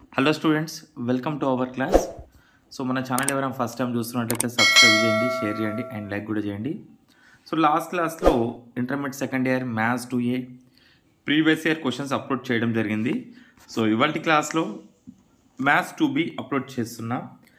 hello students welcome to our class so మన channel ఎవరైనా first time చూస్తున్నట్లయితే subscribe చేయండి షేర్ చేయండి అండ్ లైక్ కూడా చేయండి సో లాస్ట్ క్లాస్లో intermediate second year maths two A previous year questions upload చేయడం జరిగింది సో ఇవాళ క్లాస్లో మ్యాథ్స్ టూ బి అప్లోడ్ చేస్తున్నా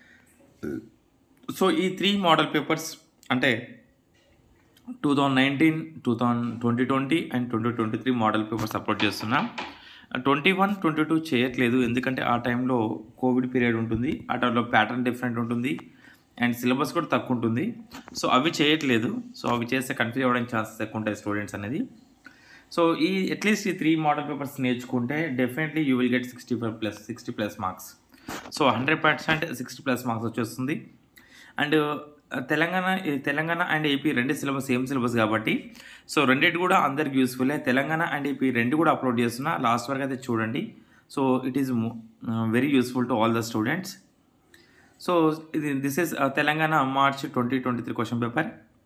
సో ఈ త్రీ మోడల్ పేపర్స్ అంటే two thousand nineteen two thousand twenty twenty and twenty twenty three model papers upload చేస్తున్నా twenty one twenty two చేయట్లేదు ఎందుకంటే ఆ టైంలో కోవిడ్ పీరియడ్ ఉంటుంది ఆ టైంలో ప్యాటర్న్ డిఫరెంట్ ఉంటుంది అండ్ సిలబస్ కూడా తక్కువ ఉంటుంది సో అవి చేయట్లేదు సో అవి చేస్తే కన్ఫ్యూజ్ అవ్వడానికి ఛాన్సెస్ ఎక్కువ ఉంటాయి స్టూడెంట్స్ అనేది సో ఈ అట్లీస్ట్ ఈ త్రీ మోడల్ పేపర్స్ నేర్చుకుంటే definitely you will get sixty five plus sixty plus marks so hundred percent sixty plus marks వచ్చేస్తుంది అండ్ తెలంగాణ ఈ తెలంగాణ అండ్ ఏపీ రెండు సిలబస్ సేమ్ సిలబస్ కాబట్టి సో రెండింటి కూడా అందరికి యూస్ఫుల్ తెలంగాణ అండ్ ఏపీ రెండు కూడా అప్లోడ్ చేస్తున్నా లాస్ట్ వరకు అయితే చూడండి so it is very useful to all the students so ఇది this is Telangana March twenty twenty three question paper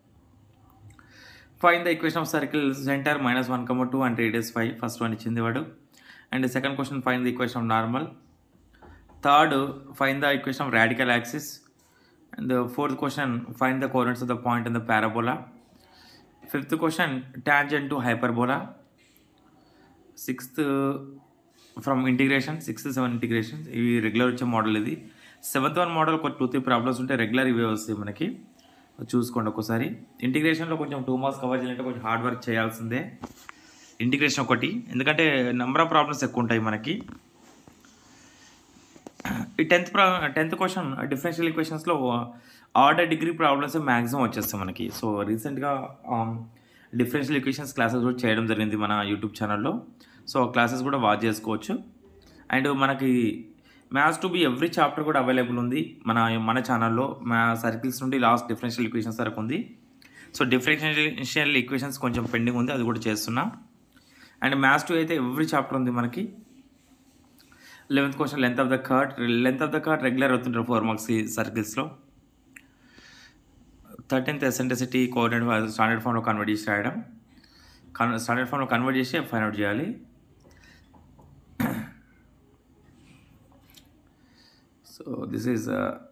find the equation of circle center minus one comma two and radius five first one ఇచ్చింది వాడు and second question find the equation of normal third find the equation of radical axis and the fourth question find the coordinates of the point in the parabola fifth question tangent to hyperbola sixth from integration sixth seven integration ఇవి regular వచ్చే model ఇది seventh one model ఒక two three problems ఉంటే regular ఇవే వస్తాయి మనకి చూసుకోండి ఒకసారి ఇంటిగ్రేషన్లో కొంచెం టూ మార్క్స్ కవర్ చేయాలంటే కొంచెం హార్డ్ వర్క్ చేయాల్సిందే ఇంటిగ్రేషన్ ఒకటి ఎందుకంటే నెంబర్ ఆఫ్ ప్రాబ్లమ్స్ ఎక్కువ ఉంటాయి మనకి ఈ టెన్త్ ప్రా టెన్త్ క్వశ్చన్ డిఫరెన్షియల్ ఈక్వేషన్స్లో ఆర్డర్ డిగ్రీ ప్రాబ్లమ్స్ మ్యాక్సిమం వచ్చేస్తాయి మనకి సో రీసెంట్గా డిఫరెన్షియల్ ఈక్వేషన్స్ క్లాసెస్ కూడా చేయడం జరిగింది మన యూట్యూబ్ ఛానల్లో సో క్లాసెస్ కూడా వాచ్ చేసుకోవచ్చు అండ్ మనకి maths two B every chapter కూడా అవైలబుల్ ఉంది మన మన ఛానల్లో మా సర్కిల్స్ నుండి లాస్ట్ డిఫరెన్షియల్ ఈక్వేషన్స్ వరకు ఉంది సో డిఫరెన్షియల్ ఈక్వేషన్స్ కొంచెం పెండింగ్ ఉంది అది కూడా చేస్తున్నాం అండ్ మ్యాథ్స్ టూ అయితే ఎవ్రీ చాప్టర్ ఉంది మనకి eleventh question length of the chord length of the chord regular అవుతుంటారు ఫోర్ మార్క్స్ ఈ సర్కిల్స్లో థర్టీన్త్ ఎసెంటిసిటీ కోఆర్డినేట్ స్టాండర్డ్ ఫామ్లో కన్వర్ట్ చేసి రాయడం కన్ స్టాండర్డ్ ఫామ్లో కన్వర్ట్ చేసి ఫైన్ అవుట్ చేయాలి so this is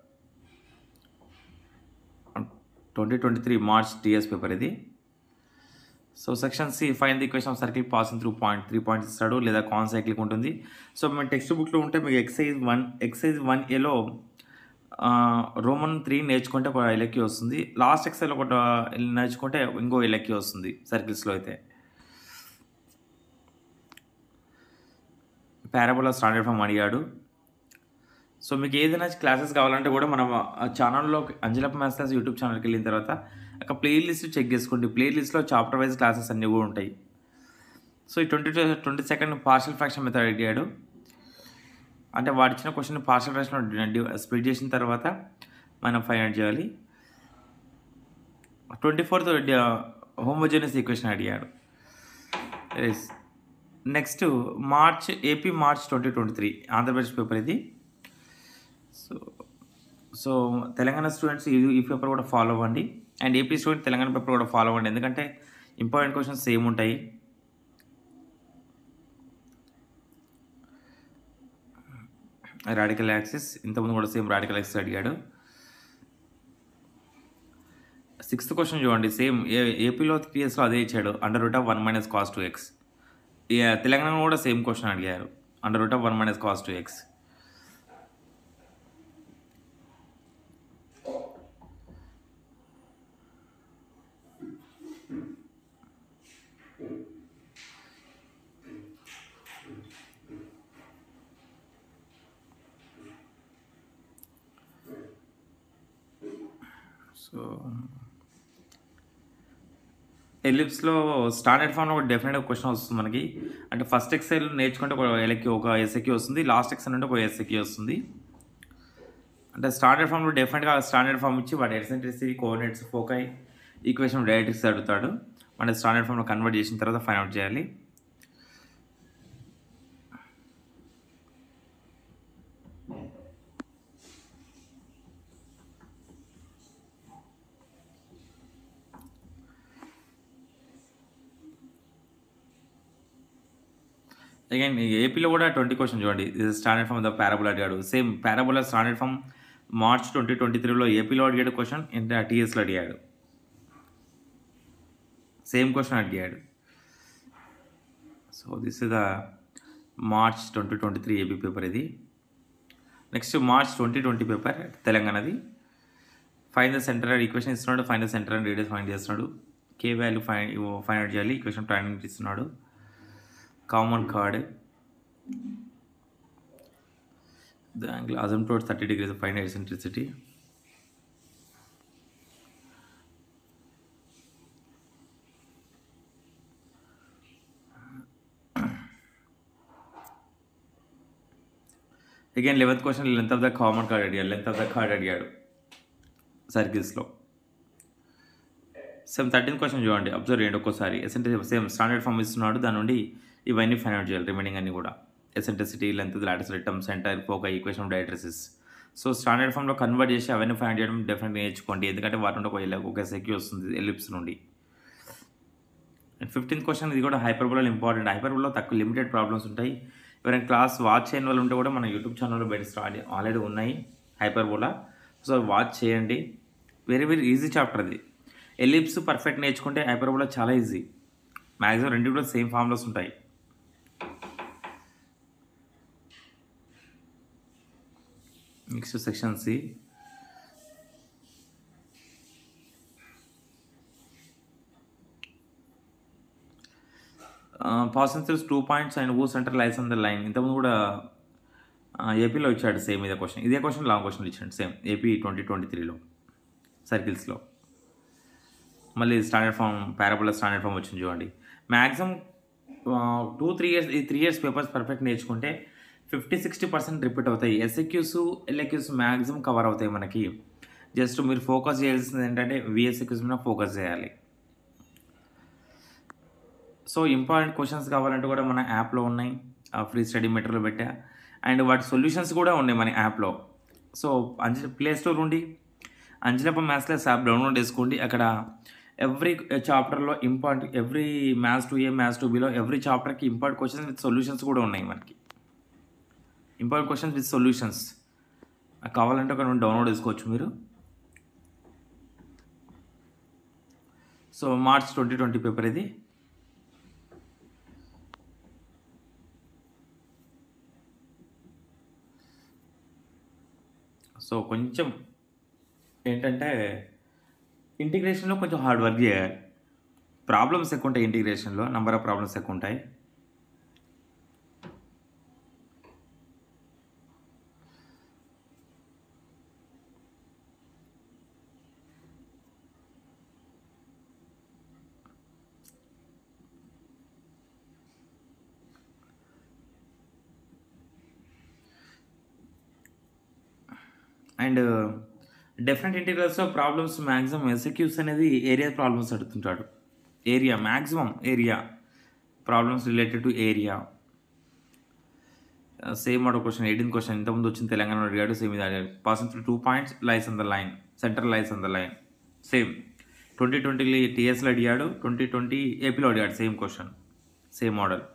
twenty twenty three March TS paper ఇది so section C find the equation of circle passing through point three points ఇస్తాడు లేదా కాన్ సైక్లిక్ ఉంటుంది సో మేము టెక్స్ట్ బుక్లో ఉంటే మీకు ఎక్సైజ్ వన్ ఎక్సైజ్ వన్ ఏలో రోమన్ త్రీ నేర్చుకుంటే ఒక ఎలక్కి వస్తుంది లాస్ట్ ఎక్సైజ్ ఒకటి నేర్చుకుంటే ఇంకో ఎలక్కి వస్తుంది సర్కిల్స్లో అయితే పారాబోలా స్టాండర్డ్ ఫామ్ అడిగాడు సో మీకు ఏదైనా క్లాసెస్ కావాలంటే కూడా మనం ఛానల్లో అంజలప్ మ్యాథ్స్ క్లాస్ యూట్యూబ్ ఛానల్కి వెళ్ళిన తర్వాత ఒక ప్లే లిస్ట్ చెక్ చేసుకోండి ప్లే లిస్ట్లో చాప్టర్ వైజ్ క్లాసెస్ అన్నీ కూడా ఉంటాయి సో ఈ twenty twenty second partial fraction method అడిగాడు అంటే వాడు ఇచ్చిన క్వశ్చన్ పార్షల్ ఫ్రాక్షన్ స్ప్లిట్ చేసిన తర్వాత మనం ఫైండ్ అవుట్ చేయాలి ట్వంటీ ఫోర్త్ హోమోజెనస్ ఈక్వేషన్ అడిగాడు next March AP March twenty twenty three Andhra Pradesh paper ఇది సో సో తెలంగాణ స్టూడెంట్స్ ఈ ఈ పేపర్ కూడా ఫాలో అవ్వండి and AP student Telangana paper కూడా ఫాలో అవ్వండి ఎందుకంటే ఇంపార్టెంట్ క్వశ్చన్స్ సేమ్ ఉంటాయి రాడికల్ యాక్సిస్ ఇంతకుముందు కూడా సేమ్ రాడికల్ యాక్సిస్ అడిగాడు సిక్స్త్ క్వశ్చన్ చూడండి సేమ్ ఏ ఏపీలో త్రీ ఇయర్స్లో అదే ఇచ్చాడు under root of one minus cos two X Telangana కూడా సేమ్ క్వశ్చన్ అడిగారు under root of one minus cos two x so ఎలిప్స్లో స్టాండర్డ్ ఫామ్లో ఒక డెఫినెట్గా క్వశ్చన్ వస్తుంది మనకి అంటే ఫస్ట్ ఎక్సెల్ నేర్చుకుంటే ఒక ఎలక్కి ఒక ఎస్ఎక్కి వస్తుంది లాస్ట్ ఎక్సెల్ అంటే ఒక ఎస్ఎక్కి వస్తుంది అంటే స్టాండర్డ్ ఫామ్లో డెఫినెట్గా స్టాండర్డ్ ఫామ్ ఇచ్చి వాడు eccentricity coordinates foci equation directrix అడుగుతాడు మన స్టాండర్డ్ ఫామ్లో కన్వర్ట్ చేసిన తర్వాత ఫైన్ అవుట్ చేయాలి అగైన్ ఏపీలో కూడా ట్వంటీ క్వశ్చన్ చూడండి స్టాండర్డ్ ఫామ్ ద పారాబుల్ అడిగాడు same parabola standard form March twenty twenty త్రీలో ఏపీలో అడిగాడు క్వశ్చన్ ఇంకా టీఎస్లో అడిగాడు సేమ్ క్వశ్చన్ అడిగాడు so this is the March twenty twenty three AP paper ఇది next March twenty twenty paper తెలంగాణది ఫైన్ ద సెంటర్ ఈక్వేషన్ ఇస్తున్నాడు find the center and radius find చేస్తున్నాడు K value find find out చేయాలి equation ట్రైనింగ్ ఇస్తున్నాడు common chord the angle asymptote thirty degrees find eccentricity again eleventh question length of the common chord అడిగాడు length of the chord అడిగాడు సర్కిల్స్లో same thirteen question చూడండి observe చేయండి ఒక్కోసారి ఎసెంటి same standard form ఇస్తున్నాడు దాని నుండి ఇవన్నీ ఫైన్ అవుట్ చేయాలి రిమైనింగ్ అన్ని కూడా eccentricity length latus rectum center foci equation డైట్రసిస్ సో స్టాండర్డ్ ఫామ్లో కన్వర్ట్ చేసి అవన్నీ ఫైన్ చేయడం డెఫినెట్గా నేర్చుకోండి ఎందుకంటే వాటి నుండి ఒక ఒక సెక్యూ వస్తుంది ఎలిప్స్ నుండి అండ్ ఫిఫ్టీన్త్ క్వశ్చన్ ఇది కూడా హైపర్బోలో ఇంపార్టెంట్ హైపర్బోలో తక్కువ లిమిటెడ్ ప్రాబ్లమ్స్ ఉంటాయి ఎవరైనా క్లాస్ వాచ్ చేయని వాళ్ళు ఉంటే కూడా మన యూట్యూబ్ ఛానల్లో బయట స్టార్ట్ ఆల్రెడీ ఉన్నాయి హైపర్బోలా సో వాచ్ చేయండి వెరీ వెరీ ఈజీ చాప్టర్ అది ఎలిప్స్ పర్ఫెక్ట్ నేర్చుకుంటే హైపర్బోలా చాలా ఈజీ మ్యాక్సిమం రెండు కూడా సేమ్ ఫార్ములాస్ ఉంటాయి నెక్స్ట్ సెక్షన్ సి పాసెన్సర్స్ two points and uh center lines on the line ఇంతకుముందు కూడా ఏపీలో ఇచ్చాడు సేమ్ ఇదే క్వశ్చన్ ఇదే క్వశ్చన్ లాంగ్ క్వశ్చన్ ఇచ్చాడు సేమ్ ఏపీ ట్వంటీ ట్వంటీ త్రీలో సర్కిల్స్లో మళ్ళీ standard form parabola standard form వచ్చింది చూడండి మ్యాక్సిమం టూ త్రీ ఇయర్స్ ఈ త్రీ ఇయర్స్ పేపర్స్ పర్ఫెక్ట్ నేర్చుకుంటే ఫిఫ్టీ సిక్స్టీ పర్సెంట్ రిపీట్ అవుతాయి ఎస్ఎక్యూస్ ఎల్ఎక్యూస్ మ్యాక్సిమం కవర్ అవుతాయి మనకి జస్ట్ మీరు ఫోకస్ చేయాల్సింది ఏంటంటే విఎస్ఎక్యూస్ మీద ఫోకస్ చేయాలి సో ఇంపార్టెంట్ క్వశ్చన్స్ కావాలంటే కూడా మన యాప్లో ఉన్నాయి ఫ్రీ స్టడీ మెటీరియల్ పెట్టా అండ్ వాటి సొల్యూషన్స్ కూడా ఉన్నాయి మన యాప్లో సో అంజ ప్లే స్టోర్ ఉండి Anjanappa maths class app download చేసుకోండి అక్కడ ఎవ్రీ చాప్టర్లో important every maths two A maths two బిలో ఎవ్రీ చాప్టర్కి ఇంపార్టెంట్ క్వశ్చన్స్ విత్ సొల్యూషన్స్ కూడా ఉన్నాయి మనకి ఇంపార్టెంట్ క్వశ్చన్స్ విత్ సొల్యూషన్స్ కావాలంటే అక్కడ డౌన్లోడ్ చేసుకోవచ్చు మీరు so March twenty twenty paper ఇది సో కొంచెం ఏంటంటే ఇంటిగ్రేషన్లో కొంచెం హార్డ్ వర్క్ చేయాలి ప్రాబ్లమ్స్ ఎక్కువ ఉంటాయి ఇంటిగ్రేషన్లో నెంబర్ ఆఫ్ ప్రాబ్లమ్స్ ఎక్కువ ఉంటాయి అండ్ డెఫినెట్ ఇంటీరియర్స్లో ప్రాబ్లమ్స్ మ్యాక్సిమం ఎస్ఎక్యూస్ అనేది ఏరియా ప్రాబ్లమ్స్ అడుగుతుంటాడు area maximum area problems related to area same ఆడ క్వశ్చన్ ఎయిటీన్ క్వశ్చన్ ఇంతకుముందు వచ్చిన తెలంగాణ అడిగాడు సేమ్ ఇది అడిగాడు passing through two points lies on the line center lies on the line same twenty twenty టీఎస్లో అడిగాడు ట్వంటీ ట్వంటీ ఏపీలో అడిగాడు సేమ్ క్వశ్చన్ సేమ్ మోడల్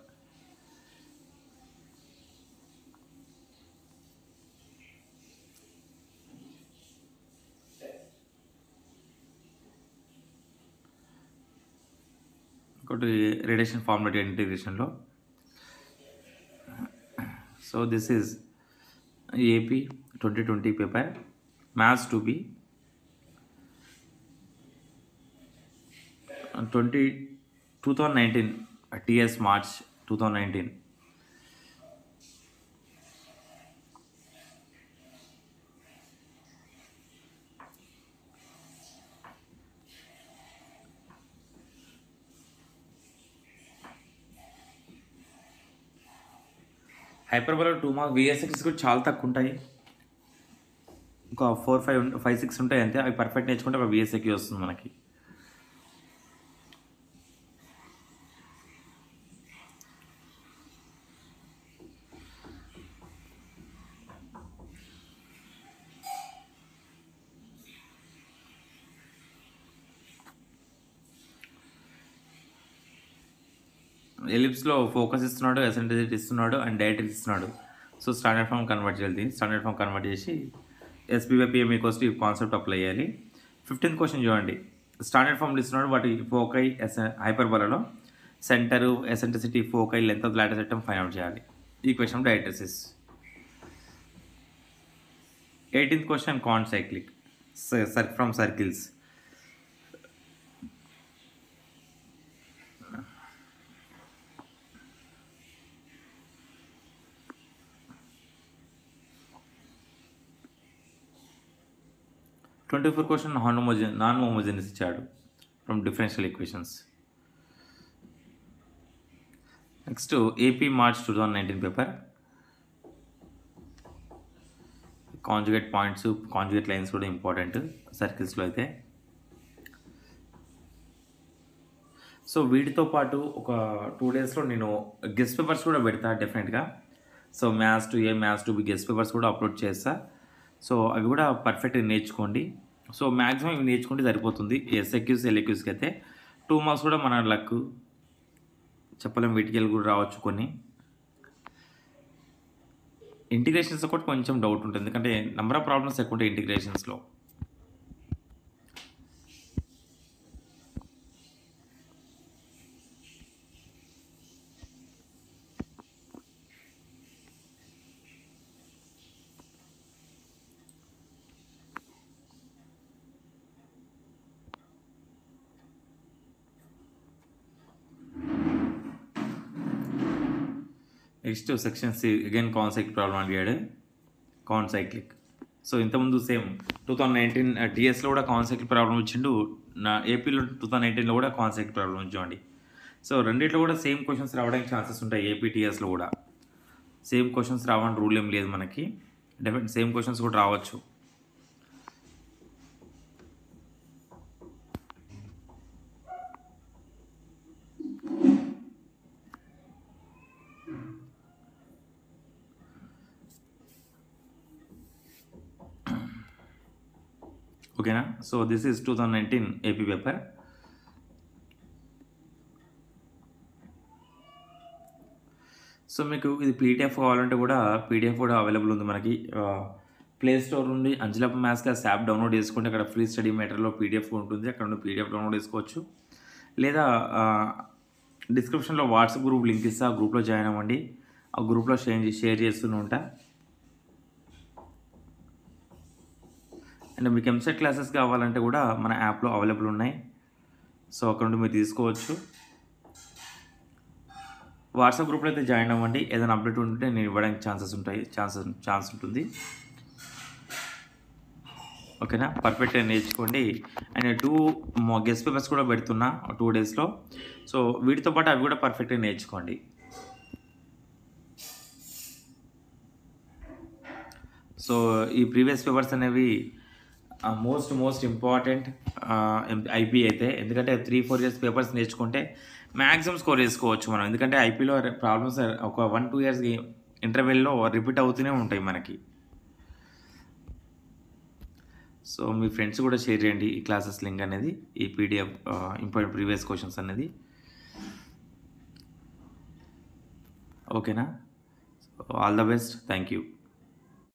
ఇంకోటి రేడియేషన్ ఫార్ములేట్ ఇంటిగ్రేషన్లో so this is AP twenty twenty paper maths two B twenty two thousand nineteen TS March two thousand nineteen hyperbola two mark విఎస్ఎక్స్ కూడా చాలా తక్కువ ఉంటాయి ఇంకా ఫోర్ ఫైవ్ ఫైవ్ సిక్స్ ఉంటాయి అంతే అవి పర్ఫెక్ట్ నేర్చుకుంటే అవి విఎస్ఎక్కి వస్తుంది మనకి ఎలిప్స్లో ఫోకస్ ఇస్తున్నాడు ఎసెంటిసిటీ ఇస్తున్నాడు అండ్ డైరెక్ట్ ఇస్తున్నాడు సో స్టాండర్డ్ ఫామ్ కన్వర్ట్ చేయాలి స్టాండర్డ్ ఫామ్ కన్వర్ట్ చేసి ఎస్పీవై పిఎంఈ కోసం ఈ కాన్సెప్ట్ అప్లై చేయాలి ఫిఫ్టీన్త్ క్వశ్చన్ చూడండి స్టాండర్డ్ ఫామ్లు ఇస్తున్నాడు వాటి ఫోకై ఎస్ హైపర్బలలో center eccentricity foci length of latus rectum find out చేయాలి ఈ question directrices eighteenth question concyclic సర్ from circles twenty four question non homogeneous non homogeneous ఇచ్చాడు from differential equations next AP March two thousand nineteen paper conjugate points conjugate lines కూడా important సర్కిల్స్లో అయితే so వీటితో పాటు ఒక two డేస్లో నేను గెస్ట్ పేపర్స్ కూడా పెడతా డెఫినెట్గా so maths two A maths two B guess papers కూడా అప్లోడ్ చేస్తా సో అవి కూడా పర్ఫెక్ట్గా నేర్చుకోండి సో మ్యాక్సిమం ఇవి నేర్చుకుంటే సరిపోతుంది ఎస్ఎక్యూస్ ఎల్ఎక్యూస్కి అయితే టూ మార్క్స్ కూడా మన లక్ చెప్పలేం వీటికి కూడా రావచ్చు కొన్ని ఇంటిగ్రేషన్స్ కూడా కొంచెం డౌట్ ఉంటుంది ఎందుకంటే నెంబర్ ఆఫ్ ప్రాబ్లమ్స్ ఎక్కువ ఉంటాయి ఇంటిగ్రేషన్స్లో next section C again concyclic problem అడిగాడు కాన్సైక్లిక్ సో ఇంతకుముందు సేమ్ టూ థౌజండ్ నైన్టీన్ టీఎస్లో కూడా కాన్సైక్లిక్ ప్రాబ్లం వచ్చిండు నా ఏపీలో టూ థౌజండ్ నైన్టీన్లో కూడా కాన్సైక్లిక్ ప్రాబ్లం వచ్చామండి సో రెండిట్లో కూడా సేమ్ క్వశ్చన్స్ రావడానికి ఛాన్సెస్ ఉంటాయి ఏపీ టీఎస్లో కూడా సేమ్ క్వశ్చన్స్ రావని రూల్ ఏం లేదు మనకి డెఫినెట్ సేమ్ క్వశ్చన్స్ కూడా రావచ్చు ఓకేనా so this is two thousand nineteen AP paper so మీకు ఇది పీడిఎఫ్ కావాలంటే కూడా పీడిఎఫ్ కూడా అవైలబుల్ ఉంది మనకి ప్లే స్టోర్ నుండి Anjanappa maths class app download చేసుకుంటే అక్కడ ఫ్రీ స్టడీ మెటీరియల్లో పీడిఎఫ్ ఉంటుంది అక్కడ నుండి పీడిఎఫ్ డౌన్లోడ్ చేసుకోవచ్చు లేదా డిస్క్రిప్షన్లో వాట్సాప్ గ్రూప్ లింక్ ఇస్తే ఆ గ్రూప్లో జాయిన్ అవ్వండి ఆ గ్రూప్లో షేర్ షేర్ చేస్తూనే ఉంటా అండ్ మీకు ఎంసెట్ క్లాసెస్ కావాలంటే కూడా మన యాప్లో అవైలబుల్ ఉన్నాయి సో అక్కడ నుండి మీరు తీసుకోవచ్చు వాట్సాప్ గ్రూప్లో అయితే జాయిన్ అవ్వండి ఏదైనా అప్డేట్ ఉంటే నేను ఇవ్వడానికి ఛాన్సెస్ ఉంటాయి ఛాన్సెస్ ఛాన్స్ ఉంటుంది ఓకేనా పర్ఫెక్ట్గా నేర్చుకోండి అండ్ టూ గెస్ట్ పేపర్స్ కూడా పెడుతున్నా టూ డేస్లో సో వీటితో పాటు అవి కూడా పర్ఫెక్ట్గా నేర్చుకోండి సో ఈ ప్రీవియస్ పేపర్స్ అనేవి మోస్ట్ మోస్ట్ ఇంపార్టెంట్ ఐపీ అయితే ఎందుకంటే త్రీ ఫోర్ ఇయర్స్ పేపర్స్ నేర్చుకుంటే మ్యాక్సిమం స్కోర్ చేసుకోవచ్చు మనం ఎందుకంటే ఐపీలో ప్రాబ్లమ్స్ ఒక వన్ టూ ఇయర్స్ ఇంటర్వెల్లో రిపీట్ అవుతూనే ఉంటాయి మనకి సో మీ ఫ్రెండ్స్ కూడా షేర్ చేయండి ఈ క్లాసెస్ లింక్ అనేది ఈ పీడిఎఫ్ ఇంపార్టెంట్ ప్రీవియస్ క్వశ్చన్స్ అనేది ఓకేనా all the best thank you